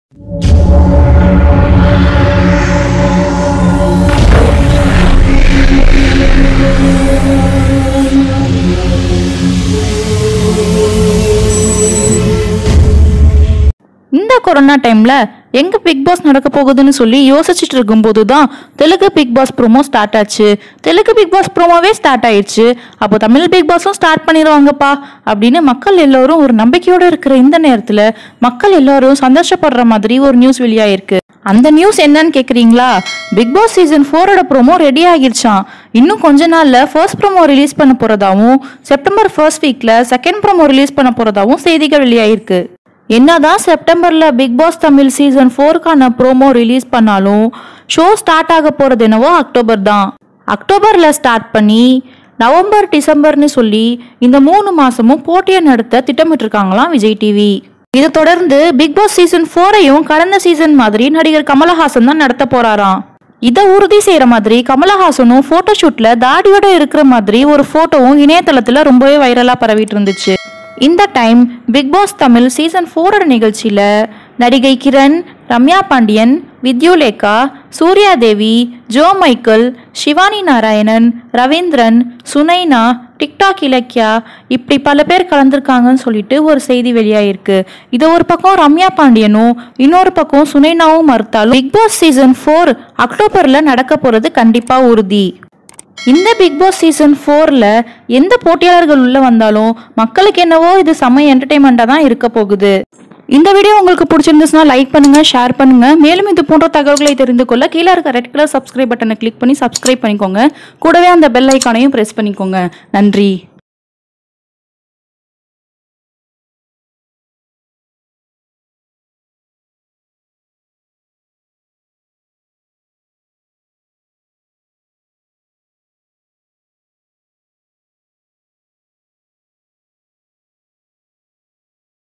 இந்த கொரோனா டைம்ல எங்க பிக் பாஸ் நடக்க போகுதுன்னு சொல்லி யோசிச்சுட்டு இருக்கும்போது தான் Telugu Bigg Boss promo start ஆச்சு தெலுங்கு பிக் பாஸ் ப்ரோமோவே ஸ்டார்ட் ஆயிடுச்சு அப்போ தமிழ் பிக் பாஸும் ஸ்டார்ட் பண்ணிடுவாங்கப்பா அப்படின்னு மக்கள் எல்லாரும் ஒரு நம்பிக்கையோட இருக்கிற இந்த நேரத்துல மக்கள் எல்லாரும் சந்தோஷப்படுற மாதிரி ஒரு நியூஸ் வெளியாயிருக்கு அந்த நியூஸ் என்னன்னு கேக்குறீங்களா பிக் பாஸ் சீசன் ஃபோரோட ப்ரோமோ ரெடி ஆகிருச்சான் இன்னும் கொஞ்ச நாள்ல ஃபர்ஸ்ட் ப்ரோமோ ரிலீஸ் பண்ண போறதாவும் செப்டம்பர் ஃபர்ஸ்ட் வீக்ல செகண்ட் ப்ரோமோ ரிலீஸ் பண்ண போறதாவும் செய்திகள் வெளியாயிருக்கு என்னதான் செப்டம்பர்ல பிக் பாஸ் தமிழ் சீசன் ஃபோருக்கான ப்ரோமோ ரிலீஸ் பண்ணாலும் ஷோ ஸ்டார்ட் ஆக போறது என்னவோ அக்டோபர் தான் அக்டோபர்ல ஸ்டார்ட் பண்ணி நவம்பர் டிசம்பர்னு சொல்லி இந்த மூணு மாசமும் போட்டியை நடத்த திட்டமிட்டிருக்காங்களாம் விஜய் டிவி இதை தொடர்ந்து பிக் பாஸ் சீசன் ஃபோரையும் கடந்த சீசன் மாதிரி நடிகர் கமலஹாசன் தான் நடத்த போறாராம் இதை உறுதி செய்யற மாதிரி கமலஹாசனும் போட்டோ ஷூட்ல தாடியோட இருக்கிற மாதிரி ஒரு போட்டோவும் இணையதளத்துல ரொம்பவே வைரலா பரவிட்டு இருந்துச்சு இந்த time Bigg Boss Tamil season ஃபோரோட நிகழ்ச்சியில நடிகை Kiran Ramya Pandian Vidyullekha Surya Devi Jo Michael Shivani Narayanan Ravindran Sunaina TikTok Ilakkiya இப்படி பல பேர் கலந்துருக்காங்கன்னு சொல்லிட்டு ஒரு செய்தி வெளியாயிருக்கு இது ஒரு பக்கம் ரம்யா பாண்டியனும் இன்னொரு பக்கம் சுனைனாவும் மறுத்தாலும் பிக் பாஸ் சீசன் ஃபோர் அக்டோபர்ல நடக்க போறது கண்டிப்பா உறுதி இந்த பிக் பாஸ் சீசன் ஃபோரில் எந்த போட்டியாளர்கள் உள்ள வந்தாலும் மக்களுக்கு என்னவோ இது செம்ம என்டர்டைன்மெண்ட்டாக தான் இருக்க போகுது இந்த வீடியோ உங்களுக்கு பிடிச்சிருந்துச்சுன்னா லைக் பண்ணுங்க ஷேர் பண்ணுங்க மேலும் இது போன்ற தகவல்களை தெரிந்து கொள்ள கீழே இருக்க ரெட் கலர் சப்ஸ்கிரைப் பட்டனை கிளிக் பண்ணி சப்ஸ்கிரைப் பண்ணிக்கோங்க கூடவே அந்த பெல் ஐக்கானையும் பிரஸ் பண்ணிக்கோங்க நன்றி